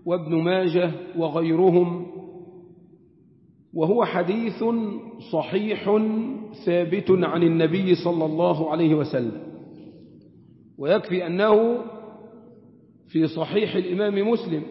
وابن ماجه وغيرهم وهو حديث صحيح ثابت عن النبي صلى الله عليه وسلم ويكفي أنه في صحيح الإمام مسلم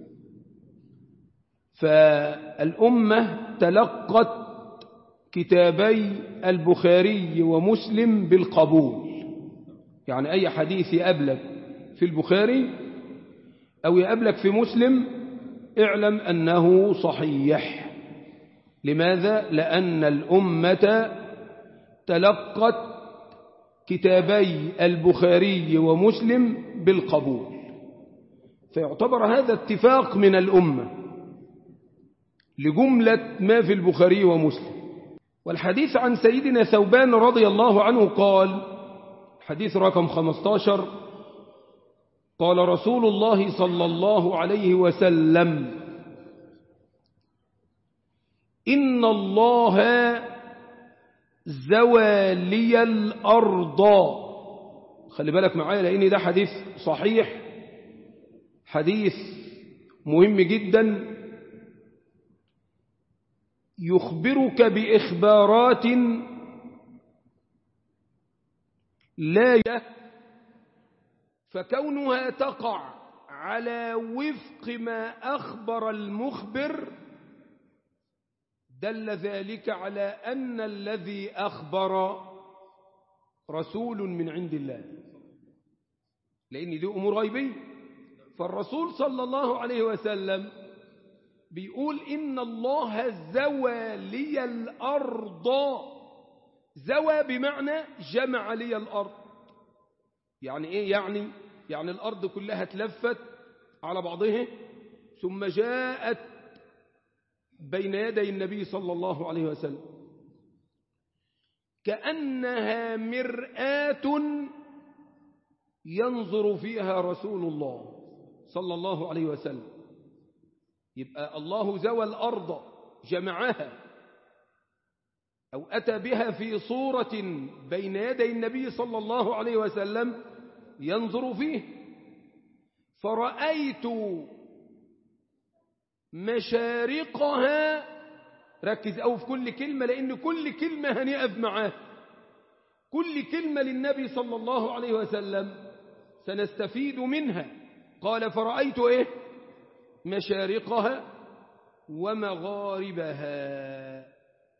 فالأمة تلقت كتابي البخاري ومسلم بالقبول يعني أي حديث يقابلك في البخاري أو يقابلك في مسلم اعلم أنه صحيح لماذا؟ لأن الأمة تلقت كتابي البخاري ومسلم بالقبول فيعتبر هذا اتفاق من الأمة لجملة ما في البخاري ومسلم والحديث عن سيدنا ثوبان رضي الله عنه قال حديث رقم 15 قال رسول الله صلى الله عليه وسلم إن الله زوالي الأرض خلي بالك معايا لأن ده حديث صحيح حديث مهم جدا يخبرك بإخبارات لا فكونها تقع على وفق ما أخبر المخبر دل ذلك على أن الذي أخبر رسول من عند الله لأن دي أمور غيبية فالرسول صلى الله عليه وسلم بيقول إن الله زوى لي الأرض زوى بمعنى جمع لي الأرض يعني إيه يعني يعني الأرض كلها تلفت على بعضها ثم جاءت بين يدي النبي صلى الله عليه وسلم كأنها مرآة ينظر فيها رسول الله صلى الله عليه وسلم يبقى الله زوى الأرض جمعها أو أتى بها في صورة بين يدي النبي صلى الله عليه وسلم ينظر فيه فرأيت مشارقها ركز أو في كل كلمة لأن كل كلمة هنقف معاه كل كلمة للنبي صلى الله عليه وسلم سنستفيد منها قال فرأيت إيه مشارقها ومغاربها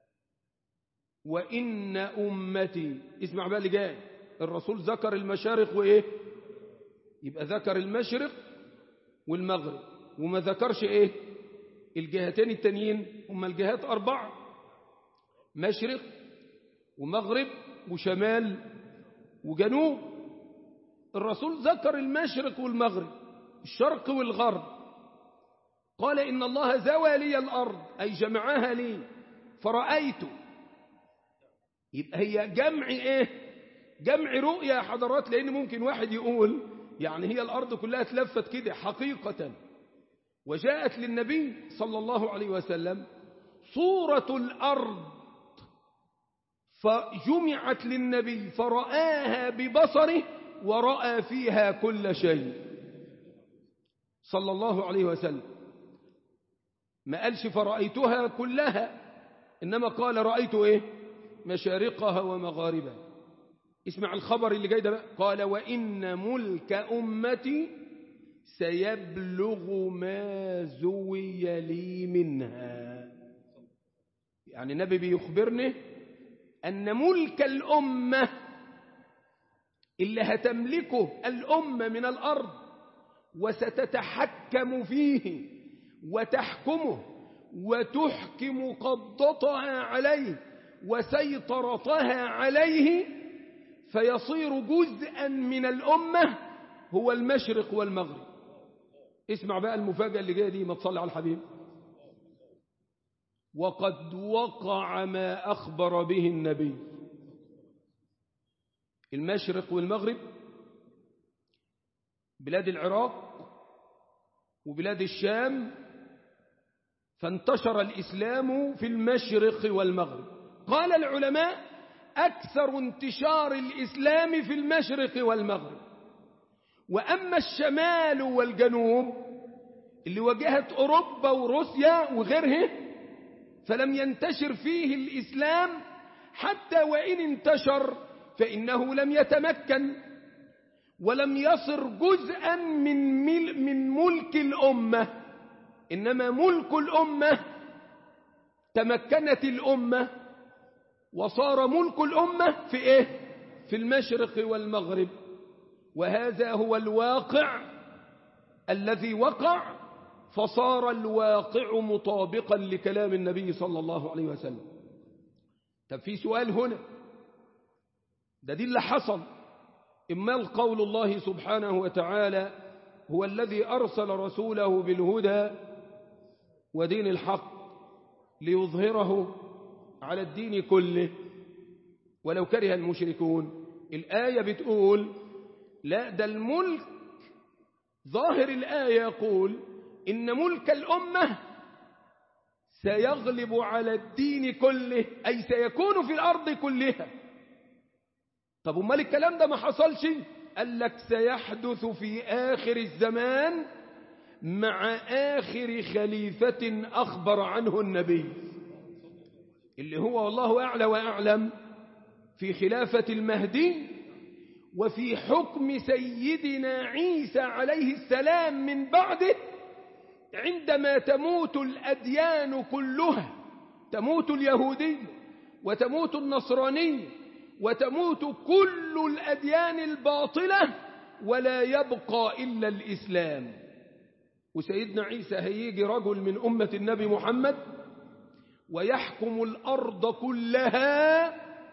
وإن أمتي اسمع بقى اللي جاي الرسول ذكر المشارق وإيه يبقى ذكر المشرق والمغرب وما ذكرش إيه الجهتين التانيين هما الجهات أربعة مشرق ومغرب وشمال وجنوب الرسول ذكر المشرق والمغرب الشرق والغرب قال إن الله زوى لي الأرض أي جمعها لي فرأيت يبقى هي جمع إيه جمع رؤيا يا حضرات لأن ممكن واحد يقول يعني هي الأرض كلها تلفت كده حقيقة وجاءت للنبي صلى الله عليه وسلم صورة الأرض فجمعت للنبي فرآها ببصره ورأى فيها كل شيء صلى الله عليه وسلم ما قالش فرأيتها كلها إنما قال رأيت إيه مشارقها ومغاربها اسمع الخبر اللي جاي ده بقى قال وإن ملك أمتي سيبلغ ما زوي لي منها يعني النبي بيخبرني أن ملك الأمة اللي هتملكه الأمة من الأرض وستتحكم فيه وتحكمه وتحكم قبضتها عليه وسيطرتها عليه فيصير جزءا من الأمة هو المشرق والمغرب اسمع بقى المفاجأة اللي جاية دي ما تصلي على الحبيب وقد وقع ما أخبر به النبي المشرق والمغرب بلاد العراق وبلاد الشام فانتشر الإسلام في المشرق والمغرب قال العلماء أكثر انتشار الإسلام في المشرق والمغرب وأما الشمال والجنوب اللي واجهت أوروبا وروسيا وغيرها فلم ينتشر فيه الإسلام حتى وإن انتشر فإنه لم يتمكن ولم يصر جزءا من, مل من ملك الأمة إنما ملك الأمة تمكنت الأمة وصار ملك الأمة في إيه؟ في المشرق والمغرب وهذا هو الواقع الذي وقع فصار الواقع مطابقا لكلام النبي صلى الله عليه وسلم طب في سؤال هنا ده دي اللي حصل إما القول الله سبحانه وتعالى هو الذي أرسل رسوله بالهدى ودين الحق ليظهره على الدين كله ولو كره المشركون الآية بتقول لا ده الملك ظاهر الآية يقول إن ملك الأمة سيغلب على الدين كله أي سيكون في الأرض كلها طب امال الكلام ده ما حصلش قال لك سيحدث في آخر الزمان مع آخر خليفة أخبر عنه النبي اللي هو والله أعلى وأعلم في خلافة المهدي وفي حكم سيدنا عيسى عليه السلام من بعده عندما تموت الأديان كلها تموت اليهودية وتموت النصرانية وتموت كل الأديان الباطلة ولا يبقى إلا الإسلام وسيدنا عيسى هيجي رجل من أمة النبي محمد ويحكم الأرض كلها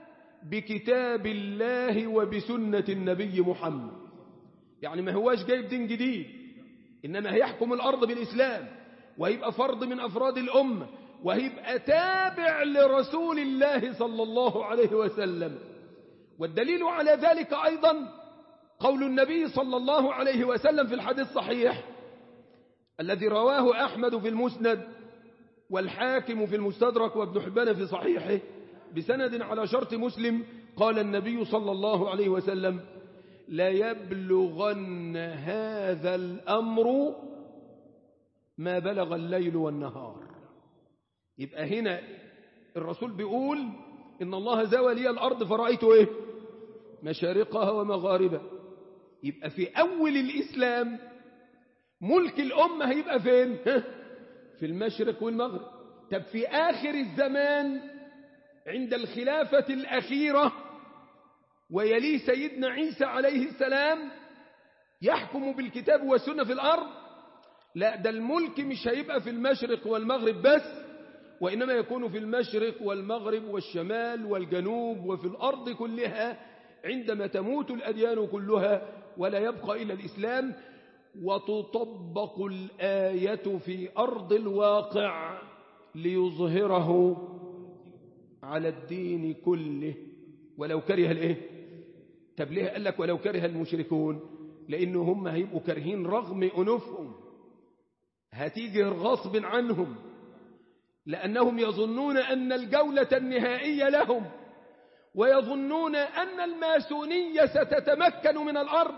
بكتاب الله وبسنة النبي محمد يعني ما هواش جايب دين جديد إنما هيحكم الأرض بالإسلام وهيبقى فرد من أفراد الأمة وهيبقى تابع لرسول الله صلى الله عليه وسلم والدليل على ذلك أيضا قول النبي صلى الله عليه وسلم في الحديث الصحيح الذي رواه أحمد في المسند والحاكم في المستدرك وابن حبان في صحيحه بسند على شرط مسلم قال النبي صلى الله عليه وسلم لا يبلغن هذا الأمر ما بلغ الليل والنهار يبقى هنا الرسول بيقول إن الله زوى لي الأرض فرأيت إيه مشارقها ومغاربها يبقى في أول الإسلام ملك الأمة هيبقى فين في المشرق والمغرب طب في آخر الزمان عند الخلافة الأخيرة ويلي سيدنا عيسى عليه السلام يحكم بالكتاب والسنة في الأرض لا ده الملك مش هيبقى في المشرق والمغرب بس وإنما يكون في المشرق والمغرب والشمال والجنوب وفي الأرض كلها عندما تموت الأديان كلها ولا يبقى إلا الإسلام وتطبق الآية في أرض الواقع ليظهره على الدين كله ولو كره الايه طب ليه قال لك ولو كره المشركون لأنه هم هيبقوا كارهين رغم أنوفهم هتيجي غصب عنهم لأنهم يظنون أن الجولة النهائية لهم ويظنون أن الماسونية ستتمكن من الأرض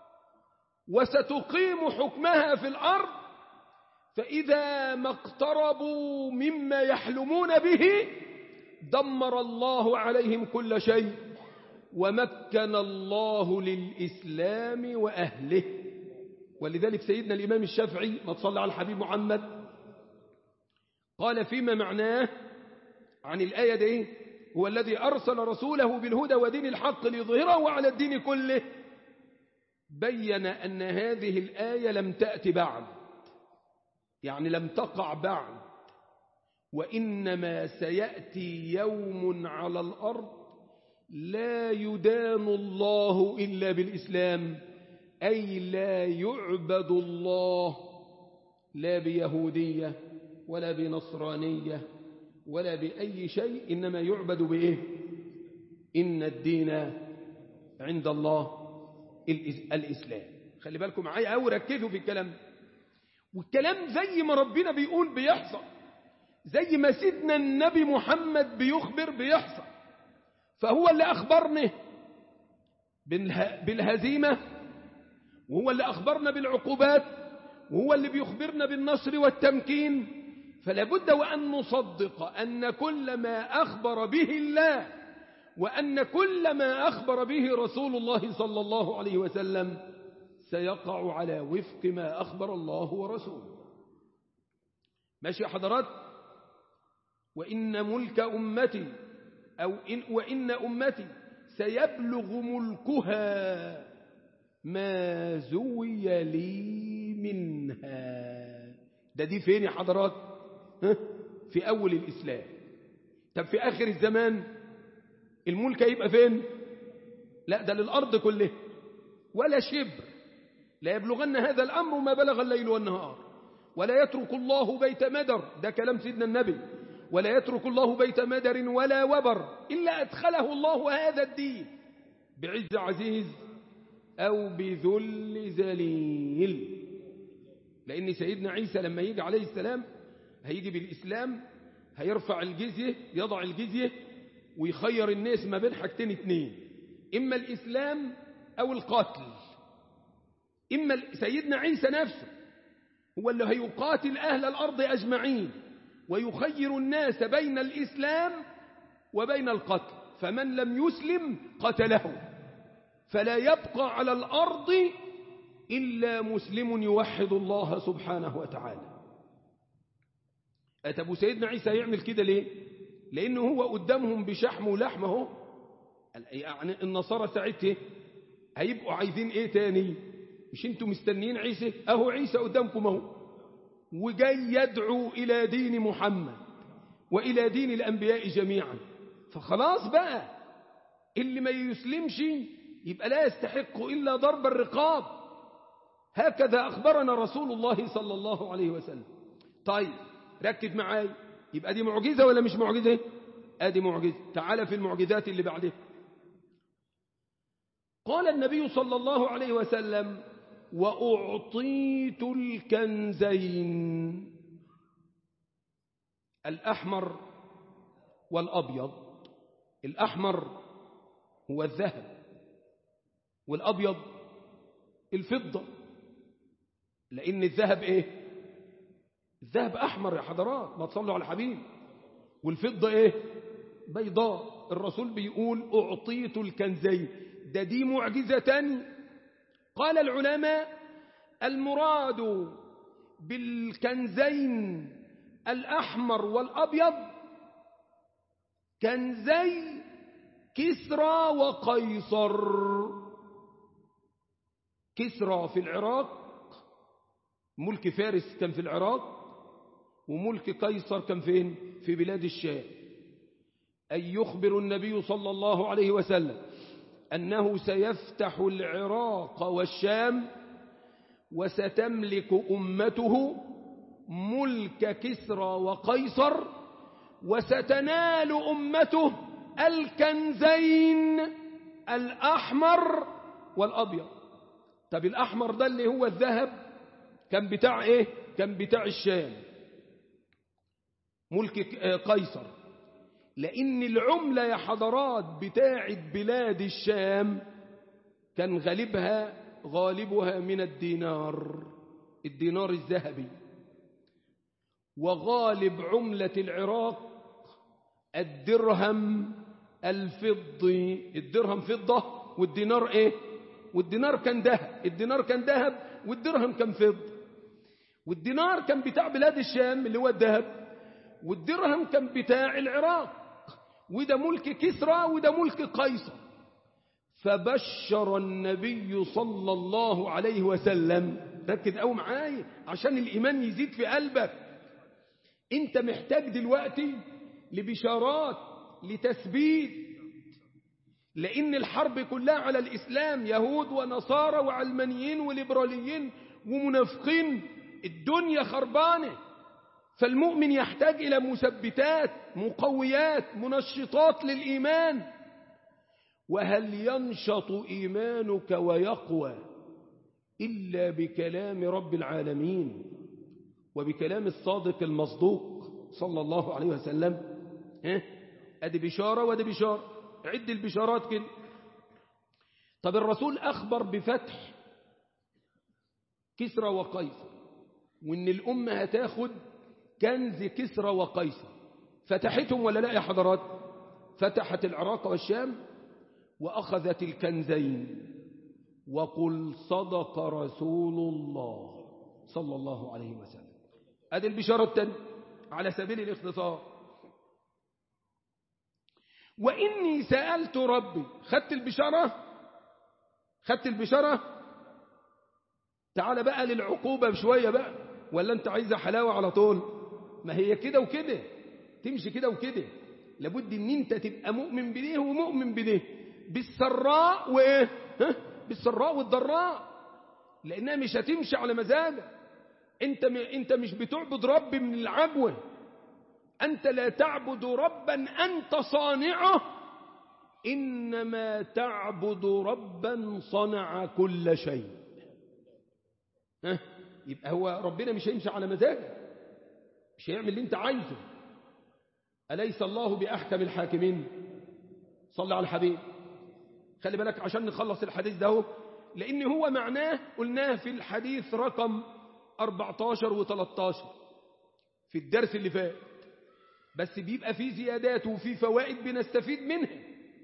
وستقيم حكمها في الأرض فإذا ما اقتربوا مما يحلمون به دمر الله عليهم كل شيء ومكن الله للإسلام وأهله ولذلك سيدنا الإمام الشافعي ما تصلى على الحبيب محمد قال فيما معناه عن الآية دي هو الذي أرسل رسوله بالهدى ودين الحق ليظهره على الدين كله بين أن هذه الآية لم تأتي بعد يعني لم تقع بعد وإنما سيأتي يوم على الأرض لا يدان الله إلا بالإسلام أي لا يعبد الله لا بيهودية ولا بنصرانية ولا بأي شيء إنما يعبد بإيه إن الدين عند الله الإسلام خلي بالكم معايا أو ركزوا في الكلام والكلام زي ما ربنا بيقول بيحصل زي ما سيدنا النبي محمد بيخبر بيحصل فهو اللي أخبرنا بالهزيمة وهو اللي أخبرنا بالعقوبات وهو اللي بيخبرنا بالنصر والتمكين فلا بد وأن نصدق أن كل ما أخبر به الله وأن كل ما أخبر به رسول الله صلى الله عليه وسلم سيقع على وفق ما أخبر الله ورسوله ماشي حضرات وإن ملك أمتي أو إن وإن أمتي سيبلغ ملكها ما زوي لي منها ده دي فين يا حضرات ها؟ في أول الإسلام طب في آخر الزمان الملك هيبقى فين لا ده للأرض كلها ولا شبر لا يبلغن هذا الأمر ما بلغ الليل والنهار ولا يترك الله بيت مدر ده كلام سيدنا النبي ولا يترك الله بيت مدر ولا وبر إلا أدخله الله هذا الدين بعز عزيز أو بذل ذليل لأن سيدنا عيسى لما يجي عليه السلام هيجي بالإسلام هيرفع الجزية يضع الجزية ويخير الناس ما بين حاجتين اتنين إما الإسلام أو القتل إما سيدنا عيسى نفسه هو اللي هيقاتل أهل الأرض أجمعين ويخير الناس بين الإسلام وبين القتل فمن لم يسلم قتله فلا يبقى على الأرض إلا مسلم يوحد الله سبحانه وتعالى أتبو سيدنا عيسى يعمل كده ليه لأنه هو قدامهم بشحمه ولحمه يعني النصارى ساعته هيبقوا عايزين ايه تاني مش انتوا مستنيين عيسى اهو عيسى قدامكم اهو وجاي يدعو الى دين محمد والى دين الانبياء جميعا فخلاص بقى اللي ما يسلمش يبقى لا يستحق الا ضرب الرقاب هكذا اخبرنا رسول الله صلى الله عليه وسلم طيب ركز معاي يبقى دي معجزه ولا مش معجزه ادي معجزه تعال في المعجزات اللي بعدها قال النبي صلى الله عليه وسلم وأعطيت الكنزين الأحمر والأبيض الأحمر هو الذهب والأبيض الفضة لأن الذهب إيه الذهب أحمر يا حضرات ما تصلوا على الحبيب والفضة إيه بيضاء الرسول بيقول أعطيت الكنزين ده دي معجزة تانية قال العلماء المراد بالكنزين الأحمر والأبيض كنزي كسرى وقيصر كسرى في العراق ملك فارس كان في العراق وملك قيصر كان فين في بلاد الشام أي يخبر النبي صلى الله عليه وسلم أنه سيفتح العراق والشام وستملك أمته ملك كسرى وقيصر وستنال أمته الكنزين الأحمر والأبيض طب الأحمر ده اللي هو الذهب كان بتاع إيه كان بتاع الشام ملك قيصر لأن العملة يا حضرات بتاعت بلاد الشام كان غالبها غالبها من الدينار الدينار الذهبي وغالب عملة العراق الدرهم الفضي الدرهم فضة والدينار ايه والدينار كان ذهب الدينار كان ذهب والدرهم كان فضة والدينار كان بتاع بلاد الشام اللي هو الذهب والدرهم كان بتاع العراق وده ملك كسرى وده ملك قيصر فبشر النبي صلى الله عليه وسلم ركز قوي معايا عشان الإيمان يزيد في قلبك انت محتاج دلوقتي لبشارات لتثبيت لأن الحرب كلها على الإسلام يهود ونصارى وعلمانيين وليبراليين ومنافقين الدنيا خربانه فالمؤمن يحتاج إلى مثبتات مقويات منشطات للإيمان وهل ينشط إيمانك ويقوى إلا بكلام رب العالمين وبكلام الصادق المصدوق صلى الله عليه وسلم ها أدي بشارة وأدي بشارة عد البشارات كده طب الرسول أخبر بفتح كسرى وقيصر وإن الأمة هتاخد كنز كسرى وقيصر فتحتهم ولا لا يا حضرات فتحت العراق والشام وأخذت الكنزين وقل صدق رسول الله صلى الله عليه وسلم هذه البشارة التانية على سبيل الاختصار وإني سألت ربي خدت البشارة خدت البشارة تعال بقى للعقوبة بشوية بقى ولا انت عايزة حلاوة على طول ما هي كده وكده تمشي كده وكده لابد ان انت تبقى مؤمن بده ومؤمن بده بالسراء وايه ها؟ بالسراء والضراء لانها مش هتمشي على مزاجك انت م... انت مش بتعبد رب من العجوه انت لا تعبد ربا انت صانعه انما تعبد ربا صنع كل شيء ها يبقى هو ربنا مش هيمشي على مزاجك مش هيعمل اللي انت عايزه أليس الله بأحكم الحاكمين صلى على الحبيب خلي بالك عشان نخلص الحديث ده لأن هو معناه قلناه في الحديث رقم 14 و13 في الدرس اللي فات بس بيبقى فيه زيادات وفيه فوائد بنستفيد منها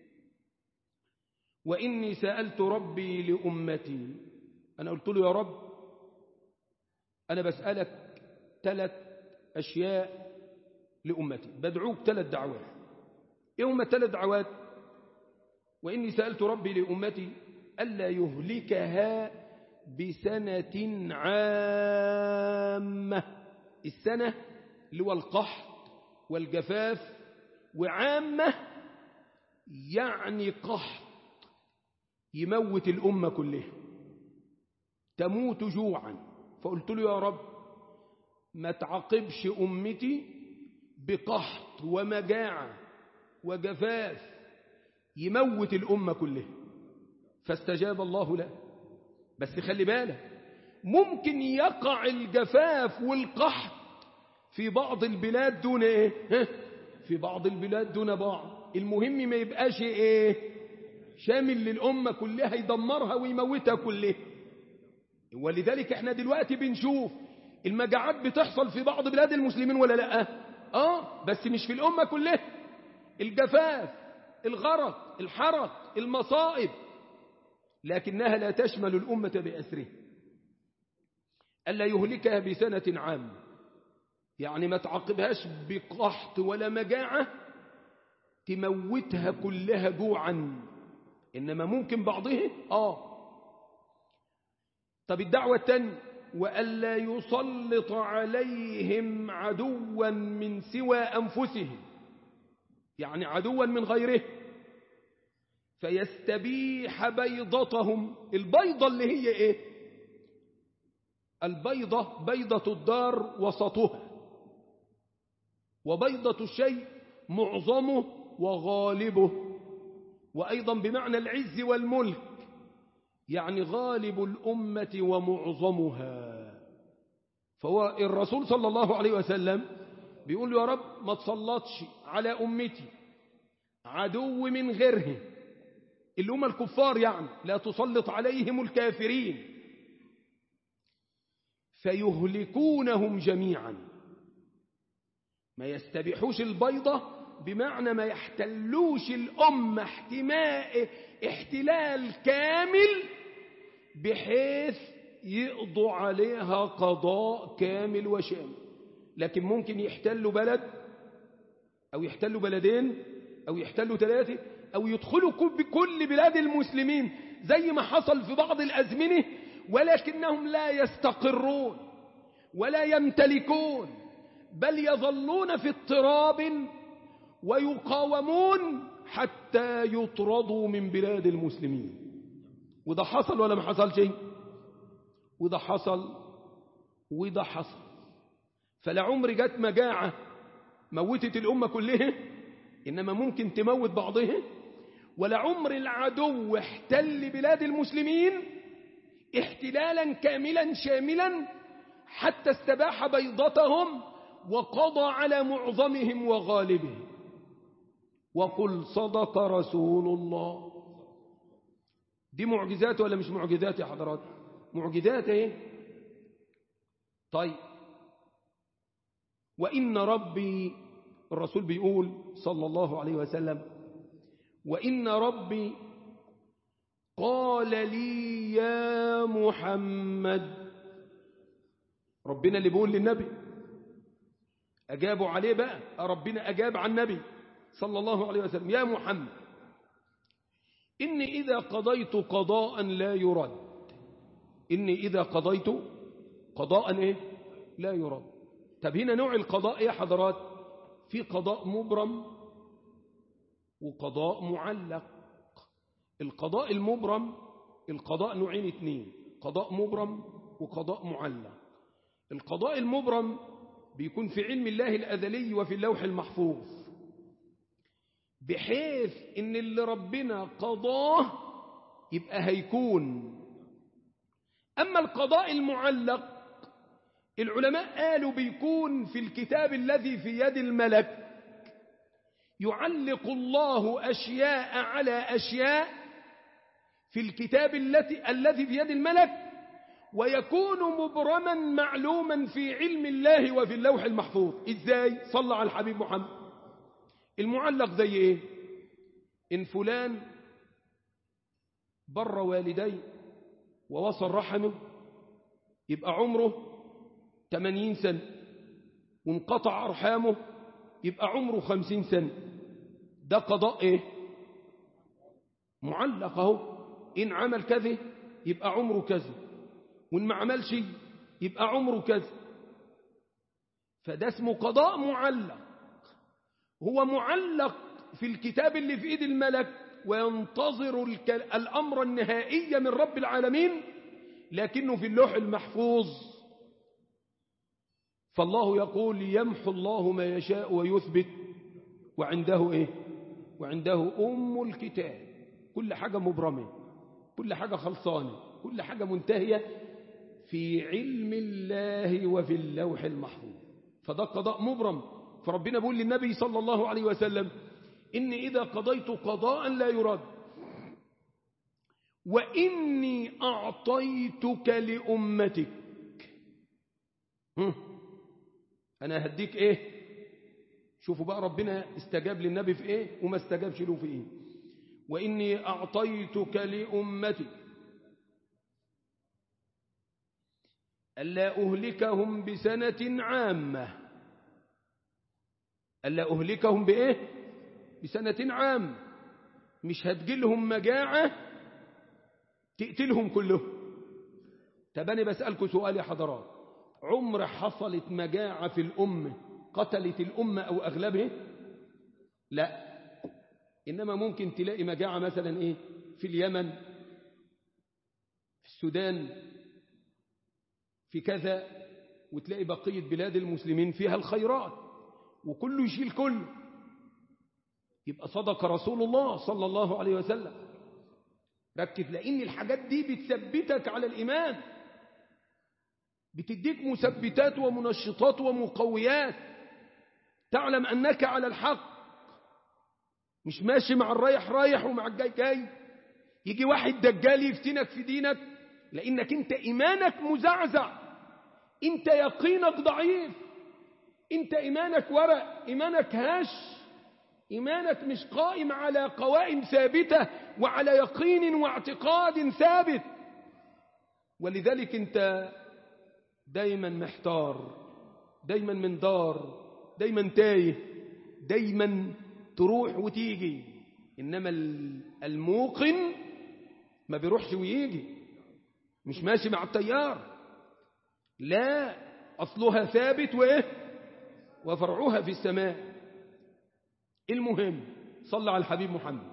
وإني سألت ربي لأمتي أنا قلت له يا رب أنا بسألك ثلاث أشياء لأمتي بدعوك ثلاث دعوات إيه هم الثلاث دعوات وإني سألت ربي لأمتي ألا يهلكها بسنة عامة السنة اللي هو القحط والجفاف وعامة يعني قحط يموت الأمة كلها تموت جوعا فقلت له يا رب ما تعاقبش أمتي بقحط ومجاعة وجفاف يموت الأمة كلها فاستجاب الله له بس خلي بالك ممكن يقع الجفاف والقحط في بعض البلاد دون ايه في بعض البلاد دون بعض المهم ما يبقاش ايه شامل للأمة كلها يدمرها ويموتها كلها ولذلك احنا دلوقتي بنشوف المجاعات بتحصل في بعض بلاد المسلمين ولا لا اه بس مش في الأمة كلها الجفاف الغرق الحرق المصائب لكنها لا تشمل الأمة بأسره ألا يهلكها بسنة عامة يعني ما تعاقبهاش بقحط ولا مجاعة تموتها كلها جوعا إنما ممكن بعضها آه طب الدعوة الثانية وألا يسلط عليهم عدوا من سوى أنفسهم يعني عدوا من غيره فيستبيح بيضتهم البيضة اللي هي ايه البيضة بيضة الدار وسطها وبيضة الشيء معظمه وغالبه وأيضا بمعنى العز والملك يعني غالب الأمة ومعظمها فهو الرسول صلى الله عليه وسلم بيقول يا رب ما تسلطش على أمتي عدو من غيرهم اللي هم الكفار يعني لا تسلط عليهم الكافرين فيهلكونهم جميعا ما يستبيحوش البيضة بمعنى ما يحتلوش الأمة احتماء احتلال كامل بحيث يقضوا عليها قضاء كامل وشامل لكن ممكن يحتلوا بلد أو يحتلوا بلدين أو يحتلوا ثلاثة أو يدخلوا بكل بلاد المسلمين زي ما حصل في بعض الأزمنة ولكنهم لا يستقرون ولا يمتلكون بل يظلون في اضطراب ويقاومون حتى يطردوا من بلاد المسلمين وده حصل ولا ما حصل شيء وده حصل وده حصل فلعمر جت مجاعة موتت الأمة كلها إنما ممكن تموت بعضها ولعمر العدو احتل بلاد المسلمين احتلالا كاملا شاملا حتى استباح بيضتهم وقضى على معظمهم وغالبهم وقل صدق رسول الله دي معجزات ولا مش معجزات يا حضرات معجزات ايه طيب وإن ربي الرسول بيقول صلى الله عليه وسلم وإن ربي قال لي يا محمد ربنا اللي بيقول للنبي أجابوا عليه بقى ربنا أجاب عن النبي صلى الله عليه وسلم يا محمد إني إذا قضيت قضاء لا يرد إني إذا قضيت قضاء إيه؟ لا يرد طب هنا نوع القضاء يا حضرات في قضاء مبرم وقضاء معلق القضاء المبرم القضاء نوعين اثنين قضاء مبرم وقضاء معلق القضاء المبرم بيكون في علم الله الأذلي وفي اللوح المحفوظ بحيث ان اللي ربنا قضاه يبقى هيكون أما القضاء المعلق العلماء قالوا بيكون في الكتاب الذي في يد الملك يعلق الله أشياء على أشياء في الكتاب التي الذي في يد الملك ويكون مبرما معلوما في علم الله وفي اللوح المحفوظ إزاي صلى على الحبيب محمد المعلق زي إيه إن فلان بر والديه ووصل رحمه يبقى عمره 80 سنة وانقطع أرحامه يبقى عمره 50 سنة ده قضاء إيه معلق اهو إن عمل كذا يبقى عمره كذا وإن ما عملش يبقى عمره كذا فده اسمه قضاء معلق هو معلق في الكتاب اللي في ايد الملك وينتظر الأمر النهائي من رب العالمين لكنه في اللوح المحفوظ فالله يقول يمحو الله ما يشاء ويثبت وعنده ايه وعنده أم الكتاب كل حاجة مبرمة كل حاجة خلصانة كل حاجة منتهية في علم الله وفي اللوح المحفوظ فده قضاء مبرم فربنا بيقول للنبي صلى الله عليه وسلم إني إذا قضيت قضاء لا يرد وإني أعطيتك لأمتك أنا هديك إيه شوفوا بقى ربنا استجاب للنبي في إيه وما استجابش له في إيه وإني أعطيتك لأمتك ألا أهلكهم بسنة عامة ألا أهلكهم بإيه بسنة عامة مش هتجيلهم مجاعة تقتلهم كلهم طب أنا بسألكم سؤال يا حضرات عمر حصلت مجاعة في الأمة قتلت الأمة أو أغلبها لا إنما ممكن تلاقي مجاعة مثلا إيه في اليمن في السودان في كذا وتلاقي بقية بلاد المسلمين فيها الخيرات وكله يشيل كله يبقى صدق رسول الله صلى الله عليه وسلم ركز لأن الحاجات دي بتثبتك على الإيمان بتديك مثبتات ومنشطات ومقويات تعلم أنك على الحق مش ماشي مع الرايح رايح ومع الجاي جاي يجي واحد دجال يفتنك في دينك لأنك انت إيمانك مزعزع انت يقينك ضعيف انت إيمانك ورق إيمانك هش إيمانك مش قائم على قوائم ثابتة وعلى يقين واعتقاد ثابت ولذلك انت دايما محتار دايما من دار دايما تايه دايما تروح وتيجي إنما الموقن ما بيروحش ويجي مش ماشي مع التيار لا أصلها ثابت وإيه وفرعها في السماء المهم صلى على الحبيب محمد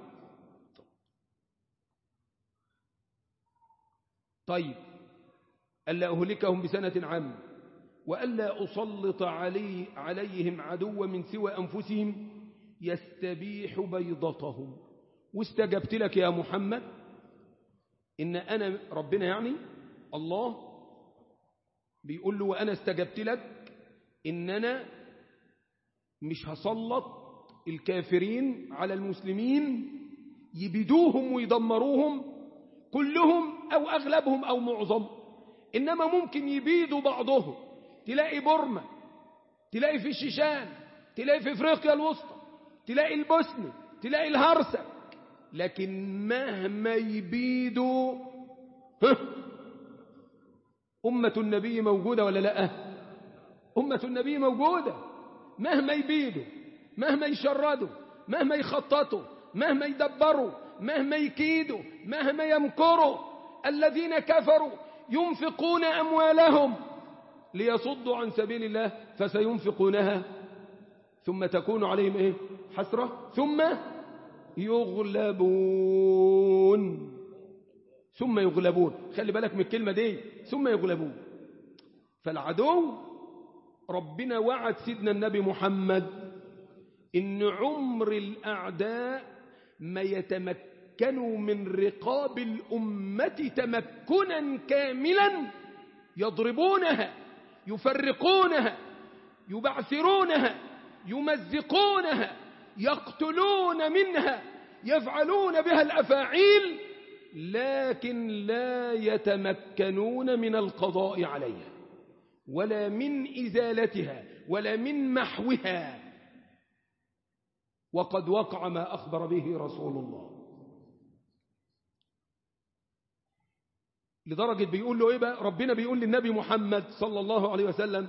طيب ألا أهلكهم بسنة عامة وألا أسلط علي عليهم عدوا من سوى أنفسهم يستبيح بيضتهم واستجبت لك يا محمد إن أنا ربنا يعني الله بيقول له وأنا استجبت لك إن أنا مش هسلط الكافرين على المسلمين يبيدوهم ويدمروهم كلهم أو أغلبهم أو معظم إنما ممكن يبيدوا بعضهم تلاقي بورما تلاقي في الشيشان تلاقي في افريقيا الوسطى تلاقي البوسني تلاقي الهرسك لكن مهما يبيدوا أمة النبي موجودة ولا لا أمة النبي موجودة مهما يبيدوا مهما يشردوا مهما يخططوا مهما يدبروا مهما يكيدوا مهما يمكروا الذين كفروا ينفقون أموالهم ليصدوا عن سبيل الله فسينفقونها ثم تكون عليهم إيه؟ حسرة ثم يغلبون ثم يغلبون خلي بالك من الكلمة دي ثم يغلبون فالعدو ربنا وعد سيدنا النبي محمد إن عمر الأعداء ما يتمكنوا من رقاب الأمة تمكنا كاملا يضربونها يفرقونها يبعثرونها يمزقونها يقتلون منها يفعلون بها الأفاعيل لكن لا يتمكنون من القضاء عليها ولا من إزالتها ولا من محوها وقد وقع ما أخبر به رسول الله لدرجة بيقول له إيه بقى ربنا بيقول للنبي محمد صلى الله عليه وسلم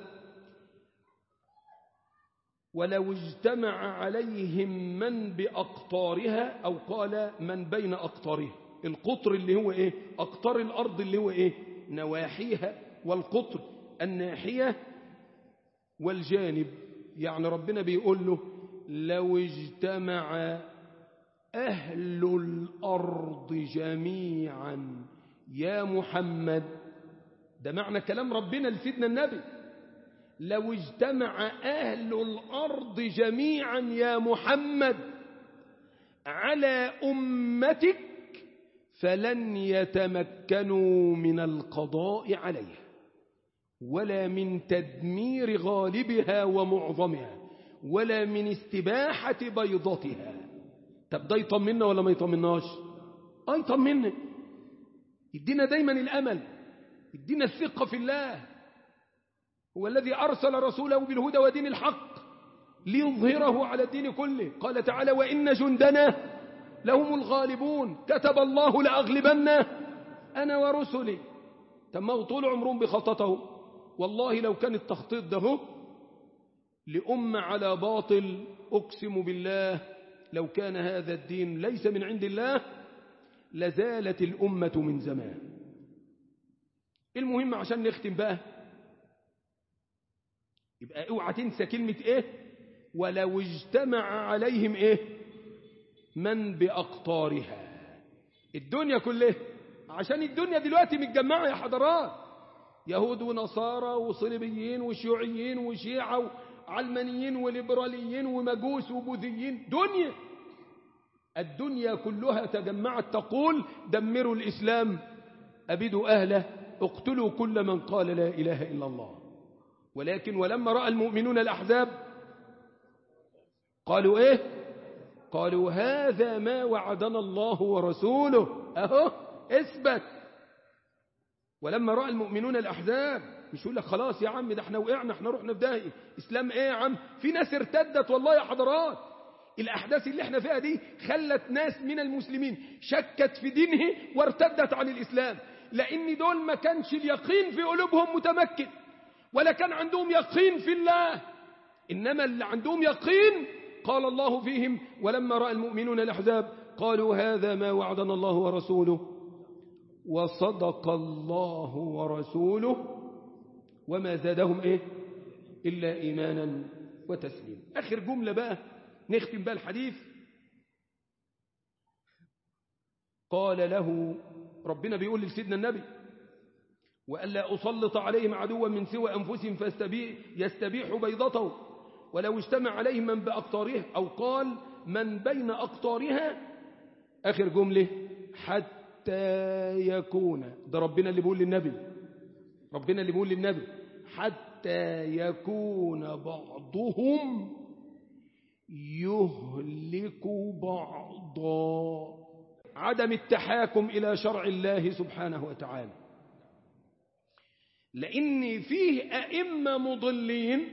ولو اجتمع عليهم من بأقطارها أو قال من بين أقطارها القطر اللي هو إيه أقطار الأرض اللي هو إيه نواحيها والقطر الناحية والجانب يعني ربنا بيقول له لو اجتمع أهل الأرض جميعا يا محمد ده معنى كلام ربنا لسيدنا النبي لو اجتمع أهل الأرض جميعا يا محمد على أمتك فلن يتمكنوا من القضاء عليها ولا من تدمير غالبها ومعظمها ولا من استباحة بيضتها طب ده يطمنا ولا ما يطمناش اه يطمنا يدينا دايما الأمل يدينا الثقة في الله هو الذي أرسل رسوله بالهدى ودين الحق ليظهره على الدين كله قال تعالى وإن جندنا لهم الغالبون كتب الله لأغلبن أنا ورسلي تم طول عمرهم بخطته والله لو كان التخطيط ده لأمة على باطل أقسم بالله لو كان هذا الدين ليس من عند الله لزالت الأمة من زمان المهم عشان نختم بقى يبقى اوعى تنسى كلمة ايه ولو اجتمع عليهم ايه من بأقطارها الدنيا كلها عشان الدنيا دلوقتي متجمعة يا حضرات يهود ونصارى وصليبيين وشيوعيين وشيعة وعلمانيين وليبراليين ومجوس وبوذيين دنيا الدنيا كلها تجمعت تقول دمروا الإسلام أبدوا أهله اقتلوا كل من قال لا إله إلا الله ولكن ولما رأى المؤمنون الأحزاب قالوا إيه قالوا هذا ما وعدنا الله ورسوله أهو اثبت ولما رأى المؤمنون الأحزاب مش يقول لك خلاص يا عم ده احنا وقعنا احنا رحنا في داهيه اسلام ايه يا عم في ناس ارتدت والله يا حضرات الأحداث اللي احنا فيها دي خلت ناس من المسلمين شكت في دينه وارتدت عن الإسلام لأن دول ما كانش اليقين في قلوبهم متمكن ولا كان عندهم يقين في الله إنما اللي عندهم يقين قال الله فيهم ولما رأى المؤمنون الأحزاب قالوا هذا ما وعدنا الله ورسوله وصدق الله ورسوله وما زادهم إيه إلا إيمانا وتسليما آخر جملة بقى نختم بقى الحديث قال له ربنا بيقول لسيدنا النبي وألا أسلط عليهم عدوا من سوى أنفسهم فيستبيح بيضته ولو اجتمع عليهم من بأقطارها أو قال من بين أقطارها آخر جملة حتى يكون ده ربنا اللي بيقول للنبي ربنا اللي بيقول للنبي حتى يكون بعضهم يهلك بعضا عدم التحاكم إلى شرع الله سبحانه وتعالى لأن فيه أئمة مضلين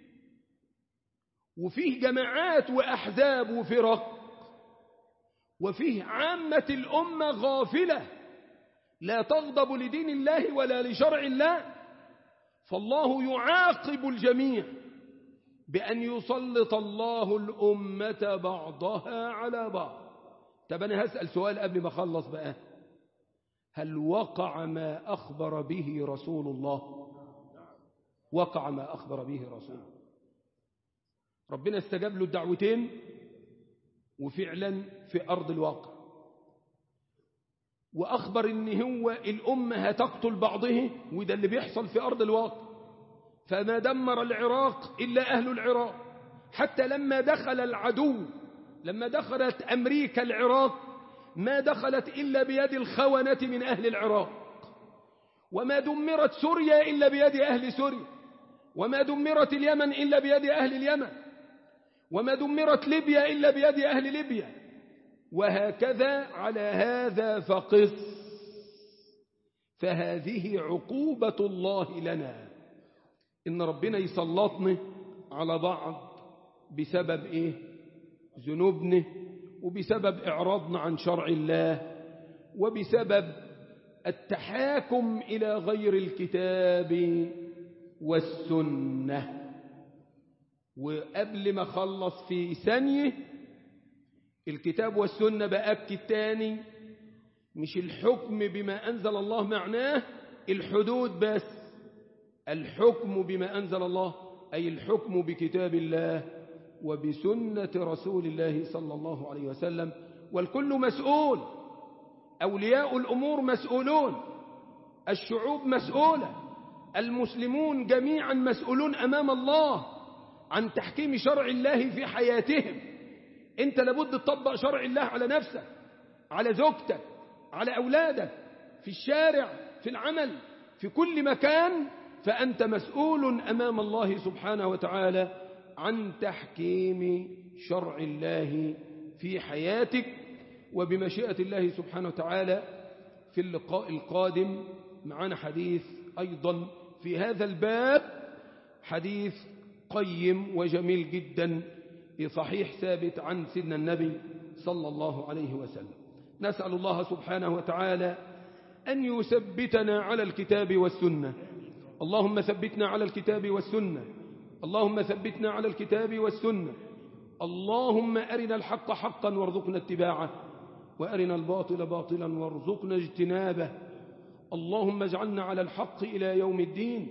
وفيه جماعات وأحزاب وفرق وفيه عامة الأمة غافلة لا تغضب لدين الله ولا لشرع الله فالله يعاقب الجميع بأن يسلط الله الأمة بعضها على بعض طب أنا هسأل سؤال قبل ما أخلص بقى هل وقع ما أخبر به رسول الله وقع ما أخبر به رسول الله ربنا استجاب له الدعوتين وفعلا في أرض الواقع وأخبر إن هو الأمة هتقتل بعضه وده اللي بيحصل في أرض الواقع فما دمر العراق إلا أهل العراق حتى لما دخل العدو لما دخلت أمريكا العراق ما دخلت إلا بيد الخونة من أهل العراق وما دمرت سوريا إلا بيد أهل سوريا وما دمرت اليمن إلا بيد أهل اليمن وما دمرت ليبيا إلا بيد أهل ليبيا وهكذا على هذا فقس فهذه عقوبة الله لنا إن ربنا يسلطنا على بعض بسبب إيه ذنوبنا وبسبب إعراضنا عن شرع الله وبسبب التحاكم إلى غير الكتاب والسنة وقبل ما خلص في ثانية الكتاب والسنة بأكد تاني مش الحكم بما أنزل الله معناه الحدود بس الحكم بما أنزل الله أي الحكم بكتاب الله وبسنة رسول الله صلى الله عليه وسلم والكل مسؤول أولياء الأمور مسؤولون الشعوب مسؤولة المسلمون جميعا مسؤولون أمام الله عن تحكيم شرع الله في حياتهم انت لابد تطبق شرع الله على نفسك على زوجتك على أولادك في الشارع في العمل في كل مكان فأنت مسؤول أمام الله سبحانه وتعالى عن تحكيم شرع الله في حياتك وبمشيئة الله سبحانه وتعالى في اللقاء القادم معنا حديث أيضا في هذا الباب حديث قيم وجميل جدا صحيح ثابت عن سيدنا النبي صلى الله عليه وسلم نسأل الله سبحانه وتعالى أن يثبتنا على الكتاب والسنة اللهم ثبتنا على الكتاب والسنة اللهم ثبتنا على الكتاب والسنة اللهم أرنا الحق حقا وارزقنا اتباعه وأرنا الباطل باطلا وارزقنا اجتنابه اللهم اجعلنا على الحق إلى يوم الدين